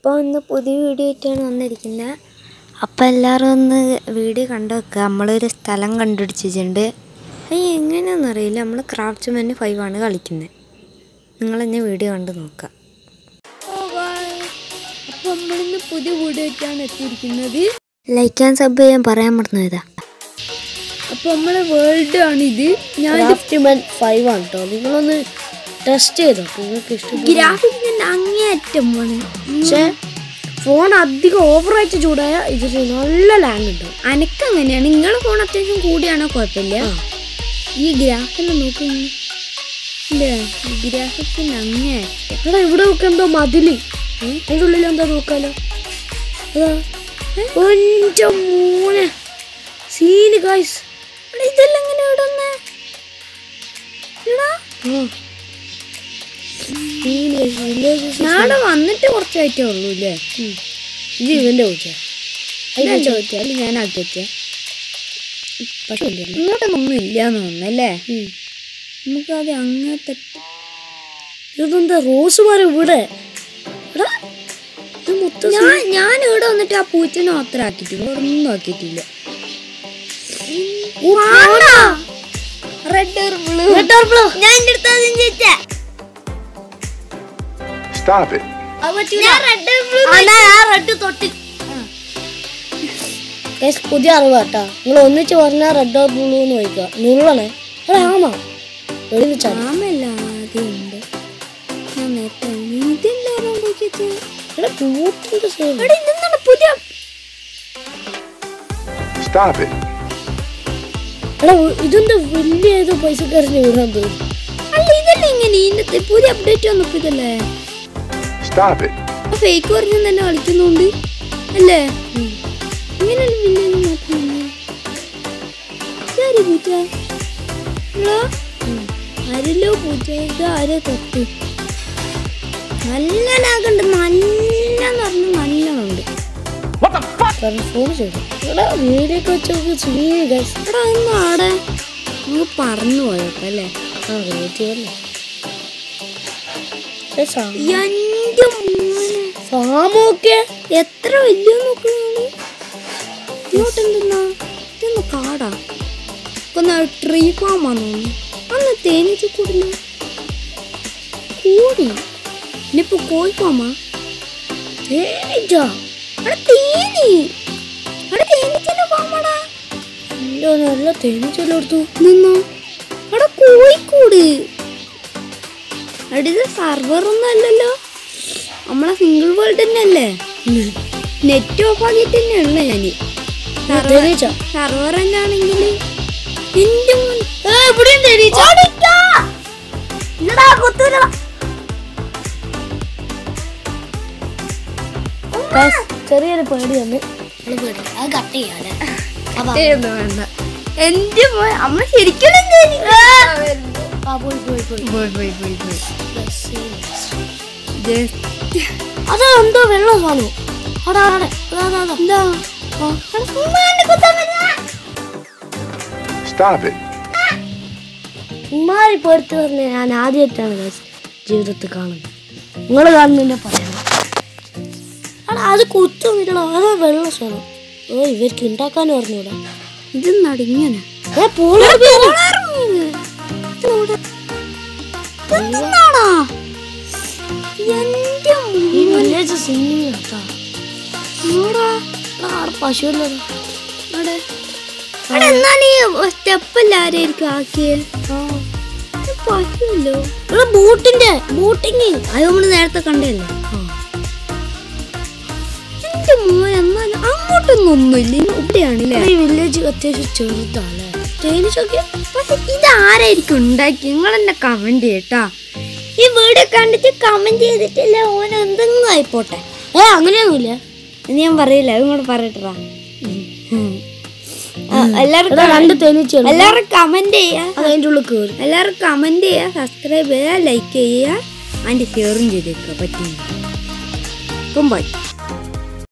അപ്പോൾ ഇന്ന് പുതിയ വീഡിയോ ആയിട്ടാണ് വന്നിരിക്കുന്നത് അപ്പോൾ എല്ലാവരും ഒന്ന് വീഡിയോ കണ്ടു വെക്കുക നമ്മളൊരു സ്ഥലം കണ്ടുപിടിച്ചിട്ടുണ്ട് അത് എങ്ങനെയാണെന്ന് അറിയില്ല നമ്മൾ ക്രാഫ്റ്റ് മെൻ ഫൈവ് ആണ് കളിക്കുന്നത് നിങ്ങൾ തന്നെ വീഡിയോ കണ്ട് നോക്കുക അപ്പോൾ നമ്മളിന്ന് പുതിയ വീഡിയോ ആയിട്ടാണ് എത്തിയിരിക്കുന്നത് ലൈക്ക് ആൻഡ് സബ് ചെയ്യാൻ പറയാൻ മറന്നതാ അപ്പോൾ നമ്മളെ വേൾഡ് ആണ് ഇത് ഞാൻ ക്രാഫ്റ്റ് മെൻ ഫൈവ് ആണ് കേട്ടോ നിങ്ങളൊന്ന് ടെസ്റ്റ് ചെയ്തോ നിങ്ങൾക്ക് ഇഷ്ടം ഗ്രാഫിക്സിന്റെ അങ്ങേയറ്റം ആണ് പക്ഷേ ഫോൺ അധികം ഓവറായിട്ട് ചൂടായ ഇതിന് നല്ല ലാങ് ഉണ്ടാവും അനക്കങ്ങനെയാണ് നിങ്ങളെ ഫോൺ അത്യാവശ്യം കൂടിയാണോ കുഴപ്പമില്ല ഈ ഗ്രാഫിനെ നോക്കി ഗ്രാഫിക്സിന്റെ അങ്ങേയറ്റം എടാ ഇവിടെ നോക്ക് എന്തോ മതില് അതിൻ്റെ ഉള്ളിൽ എന്താ നോക്കാലോ അതാ ഒൻ്റെ മൂന്ന് സീന് ഗായ്സ് എടാ, ഇതെല്ലാം ഇങ്ങനെ ഇടുന്നേ സീന് വില്ലേജ് ഞാടെ വന്നിട്ട് കുറച്ചായിട്ടേ ഉള്ളൂ അല്ലേ ഇത് ഇവൻ്റെ പൂച്ച ഞാൻ ചോദിച്ചാൽ ഞാൻ ആക്കി വെച്ച പക്ഷേ ഇങ്ങോട്ടൊന്നും ഇല്ലാന്ന് തോന്നുന്നല്ലേ നമുക്ക് അത് അങ്ങനത്തെ ഇതെന്താ റോസ് മരം ഇവിടെ എടാ ഇത് മൊത്തം ഞാൻ ഞാൻ ഇവിടെ വന്നിട്ട് ആ പൂച്ചനെ മാത്രം ആക്കിയിട്ടില്ല ഒന്നും ആക്കിയിട്ടില്ല റെഡ് ഞാൻ എന്റെ അടുത്ത് അതും ചോദിച്ചാ Stop it. ഞാൻ റെഡ് റെഡ് തൊട്ട് Guys, പുതിയ അറിവ് കേട്ടാ നിങ്ങൾ ഒന്നിച്ച് പറഞ്ഞാൽ റെഡ് ഓർ ബ്ലൂ എന്ന് ചോദിക്കുക നിങ്ങളാണ് എടാ ആമാ എവിടെ വെച്ചാൽ ആമല്ലാതെ ഉണ്ട് ഞാൻ നേരത്തെ ഇതെന്താണോ ചോദിച്ചത് എടാ കൂട്ടിന്റെ സൈഡ് എടാ ഇതെന്താണ് പുതിയ Stop it. എടാ ഇതെന്താ വലിയ ഏതോ പൈസക്കാരന് വീടാൻ തോന്നുന്നു അല്ല ഇതല്ലേ ഇങ്ങനെ ഇതിന്റെ പുതിയ അപ്ഡേറ്റ് വന്നപ്പോ ഇതല്ലേ Stop it. ഫേക്ക് പറഞ്ഞ തന്നെ കളിക്കുന്നുണ്ട് അല്ലേ ഇങ്ങനെയാണ് വില്ലേജ് മാറ്റുന്നത് ഇതാര് പൂച്ച ഹലോ ആരല്ലോ പൂച്ച ഇത് ആരോ തൊട്ട് നല്ല ലാഗുണ്ട് നല്ലെന്ന് പറഞ്ഞ നല്ലോണുണ്ട് ഫോൺ ചെയ്തു എടാ വീടൊക്കെ വെച്ചോക്ക് സീന് ഗൈസ് എടാ ഒന്നും ആടെ നമുക്ക് പറഞ്ഞു പോയൊക്കെ അല്ലേ ആ റേറ്റിയല്ലേ എന്റെ മോനെ ഫാമൊക്കെ എത്ര വലിയ നോക്കുന്നു ഇങ്ങോട്ട് എന്തെന്നാ ഇതൊന്ന് കാടാ ഇപ്പൊ ട്രീ ഫാം ആണോ അന്ന് തേനീച്ച കൂടില്ല കൂടി ഇനിയിപ്പോ കോഴി ഫാമാ തേനീച്ച അവിടെ തേനി അവിടെ തേനീച്ചന്റെ ഫാമാടാ എന്റെ നല്ല തേനീച്ചെല്ലാം എടുത്തു നിന്നോ അവിടെ കോഴിക്കൂട് അവിടെ ഇത് സർവർ ഒന്നും അല്ലല്ലോ നമ്മളെ സിംഗിൾ വേൾഡ് തന്നെ അല്ലേ നെറ്റ് ഓഫ് ആക്കിയിട്ട് തന്നെയുള്ള ഞാന് തേനീച്ച സർവർ തന്നെ ആണെങ്കിൽ എന്റെ മോൻ ഇവിടെയും തേനീച്ച Guys, ചെറിയൊരു പേടി വന്ന് നമ്മള് പേടി അത് കട്ട് ചെയ്യാല്ലേ ഒന്നും വേണ്ട എന്റെ മോൻ അമ്മ ശരിക്കും ആ പോയി പോയി പോയി പോയി പോയി പോയി പോയി അതാ എന്തോ വെള്ള സാധനം അവിടെ അവിടെ അതാ അതാ അതാ എന്താ Stop it. ഉമ്മാരി പേടുത്ത് പറഞ്ഞ ഞാൻ ആദ്യമായിട്ടാണ് guys ജീവിതത്തിൽ കാണുന്നത് നിങ്ങൾ കാണുന്നതിന്റെ പറയണം എടാ അത് കുത്തു നിൽക്കണം അതാ വെള്ള സാധനം ഓ ഇവർക്ക് ഉണ്ടാക്കാനും അറിഞ്ഞൂടാ ഇത് നടിങ്ങനെ ഏ പോളാ എന്താണോ എന്റെ ഈ വില്ലേജ് സിംഗിങ് കേട്ടാ മോടാ എടാ അവിടെ പശുവല്ലോ അവിടെ അവിടെ എന്നാൽ ഈ സ്റ്റെപ്പല്ല ആരായിരിക്കും ആക്കിയത് പറ്റുമല്ലോ ഇവിടെ ബൂട്ടിന്റെ ബൂട്ടിങ് അത് നമ്മള് നേരത്തെ കണ്ടല്ലേ എന്റെ മോൻ എന്നാലും അങ്ങോട്ടൊന്നും ഒന്നുമില്ല ഇവിടെയാണല്ലേ ഈ വില്ലേജ് അത്യാവശ്യം ചെറുതാല്ലേ തേനീച്ചൊക്കെ പക്ഷെ ഇതാരായിരിക്കും ഉണ്ടാക്കി നിങ്ങൾ എന്നെ കമന്റ് ചെയ്യട്ടാ ഈ വീഡിയോ കണ്ടിട്ട് കമന്റ് ചെയ്തിട്ടില്ല ഓൻ എന്തെങ്കിലും ആയിപ്പോട്ടെ ഏ അങ്ങനെയൊന്നുമില്ല എന്ന് ഞാൻ പറയില്ല അതും കൂടെ പറയട്ടാ എല്ലാവർക്കും ഇവിടെ രണ്ട് തേനീച്ചയാണ് എല്ലാവരും കമന്റ് ചെയ്യാ അത് അതിൻ്റെ ഉള്ളിൽ കയറി എല്ലാവരും കമന്റ് ചെയ്യുക സബ്സ്ക്രൈബ് ചെയ്യുക ലൈക്ക് ചെയ്യുക ആൻഡ് ഷെയറും ചെയ്തേക്കുക പറ്റും ബൈ